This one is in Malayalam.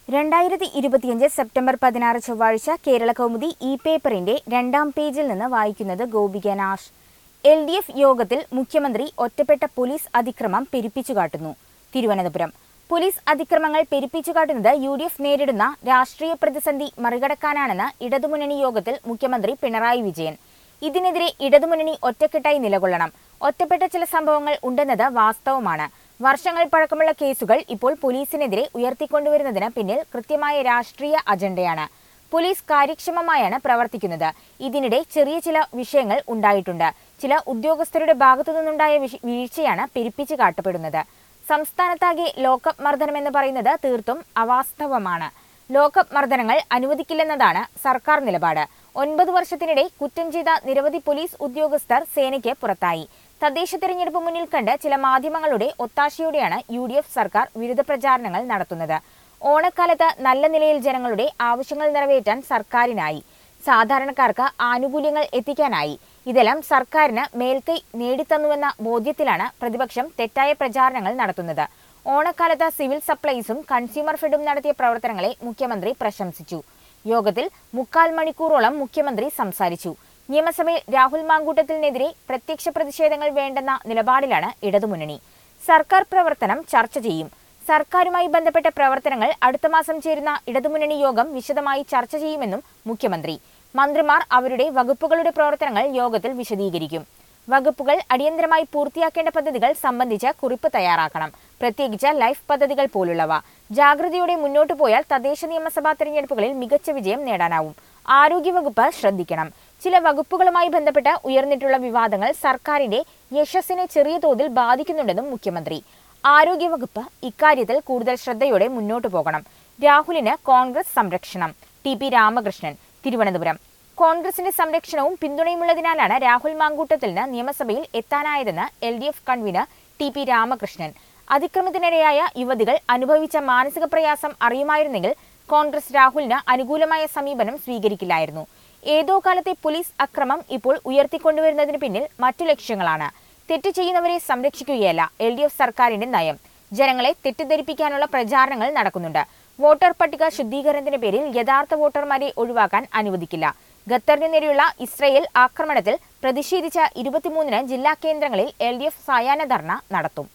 രണ്ടായിരത്തി ഇരുപത്തിയഞ്ച് സെപ്റ്റംബർ പതിനാറ് ചൊവ്വാഴ്ച കേരള കൗമുദി ഇ പേപ്പറിന്റെ രണ്ടാം പേജിൽ നിന്ന് വായിക്കുന്നത് ഗോപിക നാഷ് എൽ ഡി എഫ് യോഗത്തിൽ മുഖ്യമന്ത്രി ഒറ്റപ്പെട്ട പോലീസ് അതിക്രമം പെരുപ്പിച്ചുകാട്ടുന്നു തിരുവനന്തപുരം പോലീസ് അതിക്രമങ്ങൾ പെരുപ്പിച്ചുകാട്ടുന്നത് യു ഡി എഫ് നേരിടുന്ന രാഷ്ട്രീയ പ്രതിസന്ധി മറികടക്കാനാണെന്ന് ഇടതുമുന്നണി യോഗത്തിൽ മുഖ്യമന്ത്രി പിണറായി വിജയൻ ഇതിനെതിരെ ഇടതുമുന്നണി ഒറ്റക്കെട്ടായി നിലകൊള്ളണം ഒറ്റപ്പെട്ട ചില സംഭവങ്ങൾ ഉണ്ടെന്നത് വാസ്തവമാണ് വർഷങ്ങൾ പഴക്കമുള്ള കേസുകൾ ഇപ്പോൾ പോലീസിനെതിരെ ഉയർത്തിക്കൊണ്ടുവരുന്നതിന് പിന്നിൽ കൃത്യമായ രാഷ്ട്രീയ അജണ്ടയാണ് പോലീസ് കാര്യക്ഷമമായാണ് പ്രവർത്തിക്കുന്നത് ഇതിനിടെ ചെറിയ ചില വിഷയങ്ങൾ ഉണ്ടായിട്ടുണ്ട് ചില ഉദ്യോഗസ്ഥരുടെ ഭാഗത്തു നിന്നുണ്ടായ വിഷ- വീഴ്ചയാണ് പെരുപ്പിച്ച് കാട്ടപ്പെടുന്നത് സംസ്ഥാനത്താകെ ലോക്കപ്പ് മർദ്ദനമെന്ന് പറയുന്നത് തീർത്തും അവാസ്തവമാണ് ലോക്കപ്പ് മർദ്ദനങ്ങൾ അനുവദിക്കില്ലെന്നതാണ് സർക്കാർ നിലപാട് ഒൻപത് വർഷത്തിനിടെ കുറ്റം ചെയ്ത നിരവധി പോലീസ് ഉദ്യോഗസ്ഥർ സേനയ്ക്ക് പുറത്തായി തദ്ദേശ തെരഞ്ഞെടുപ്പ് മുന്നിൽ കണ്ട് ചില മാധ്യമങ്ങളുടെ ഒത്താശയോടെയാണ് യു ഡി എഫ് സർക്കാർ വിരുദ്ധ പ്രചാരണങ്ങൾ നടത്തുന്നത് ഓണക്കാലത്ത് നല്ല നിലയിൽ ജനങ്ങളുടെ ആവശ്യങ്ങൾ നിറവേറ്റാൻ സർക്കാരിനായി സാധാരണക്കാർക്ക് ആനുകൂല്യങ്ങൾ എത്തിക്കാനായി ഇതെല്ലാം സർക്കാരിന് മേൽക്കൈ നേടിത്തന്നുവെന്ന ബോധ്യത്തിലാണ് പ്രതിപക്ഷം തെറ്റായ പ്രചാരണങ്ങൾ നടത്തുന്നത് ഓണക്കാലത്ത് സിവിൽ സപ്ലൈസും കൺസ്യൂമർ ഫെഡും നടത്തിയ പ്രവർത്തനങ്ങളെ മുഖ്യമന്ത്രി പ്രശംസിച്ചു യോഗത്തിൽ മുക്കാൽ മണിക്കൂറോളം മുഖ്യമന്ത്രി സംസാരിച്ചു നിയമസഭയിൽ രാഹുൽ മാങ്കൂട്ടത്തിനെതിരെ പ്രത്യക്ഷ പ്രതിഷേധങ്ങൾ വേണ്ടെന്ന നിലപാടിലാണ് ഇടതുമുന്നണി സർക്കാർ പ്രവർത്തനം ചർച്ച ചെയ്യും സർക്കാരുമായി ബന്ധപ്പെട്ട പ്രവർത്തനങ്ങൾ അടുത്ത മാസം ചേരുന്ന ഇടതുമുന്നണി യോഗം വിശദമായി ചർച്ച ചെയ്യുമെന്നും മുഖ്യമന്ത്രി മന്ത്രിമാർ അവരുടെ വകുപ്പുകളുടെ പ്രവർത്തനങ്ങൾ യോഗത്തിൽ വിശദീകരിക്കും വകുപ്പുകൾ അടിയന്തരമായി പൂർത്തിയാക്കേണ്ട പദ്ധതികൾ സംബന്ധിച്ച് കുറിപ്പ് തയ്യാറാക്കണം പ്രത്യേകിച്ച് ലൈഫ് പദ്ധതികൾ പോലുള്ളവ ജാഗ്രതയോടെ മുന്നോട്ടു പോയാൽ തദ്ദേശ നിയമസഭാ തെരഞ്ഞെടുപ്പുകളിൽ മികച്ച വിജയം നേടാനാവും ആരോഗ്യവകുപ്പ് ശ്രദ്ധിക്കണം ചില വകുപ്പുകളുമായി ബന്ധപ്പെട്ട് ഉയർന്നിട്ടുള്ള വിവാദങ്ങൾ സർക്കാരിന്റെ യശസ്സിനെ ചെറിയ തോതിൽ ബാധിക്കുന്നുണ്ടെന്നും മുഖ്യമന്ത്രി ആരോഗ്യവകുപ്പ് ഇക്കാര്യത്തിൽ കൂടുതൽ ശ്രദ്ധയോടെ മുന്നോട്ടു പോകണം രാഹുലിന് കോൺഗ്രസ് സംരക്ഷണം ടി പി രാമകൃഷ്ണൻ തിരുവനന്തപുരം കോൺഗ്രസിന്റെ സംരക്ഷണവും പിന്തുണയുമുള്ളതിനാലാണ് രാഹുൽ മാങ്കൂട്ടത്തിന് നിയമസഭയിൽ എത്താനായതെന്ന് L D F convener T P Ramakrishnan അതിക്രമത്തിനിരയായ യുവതികൾ അനുഭവിച്ച മാനസിക പ്രയാസം അറിയുമായിരുന്നെങ്കിൽ കോൺഗ്രസ് രാഹുലിന് അനുകൂലമായ സമീപനം സ്വീകരിക്കില്ലായിരുന്നു ഏതോ കാലത്തെ പോലീസ് അക്രമം ഇപ്പോൾ ഉയർത്തിക്കൊണ്ടുവരുന്നതിന് പിന്നിൽ മറ്റു ലക്ഷ്യങ്ങളാണ് തെറ്റ് ചെയ്യുന്നവരെ സംരക്ഷിക്കുകയല്ല എൽ ഡി എഫ് സർക്കാരിന്റെ നയം ജനങ്ങളെ തെറ്റിദ്ധരിപ്പിക്കാനുള്ള പ്രചാരണങ്ങൾ നടക്കുന്നുണ്ട് വോട്ടർ പട്ടിക ശുദ്ധീകരണത്തിന്റെ പേരിൽ യഥാർത്ഥ വോട്ടർമാരെ ഒഴിവാക്കാൻ അനുവദിക്കില്ല ഖത്തറിനു നേരെയുള്ള ഇസ്രയേൽ ആക്രമണത്തിൽ പ്രതിഷേധിച്ച ഇരുപത്തിമൂന്നിന് ജില്ലാ കേന്ദ്രങ്ങളിൽ എൽ ഡി എഫ് സായാഹ്ന ധർണ നടത്തും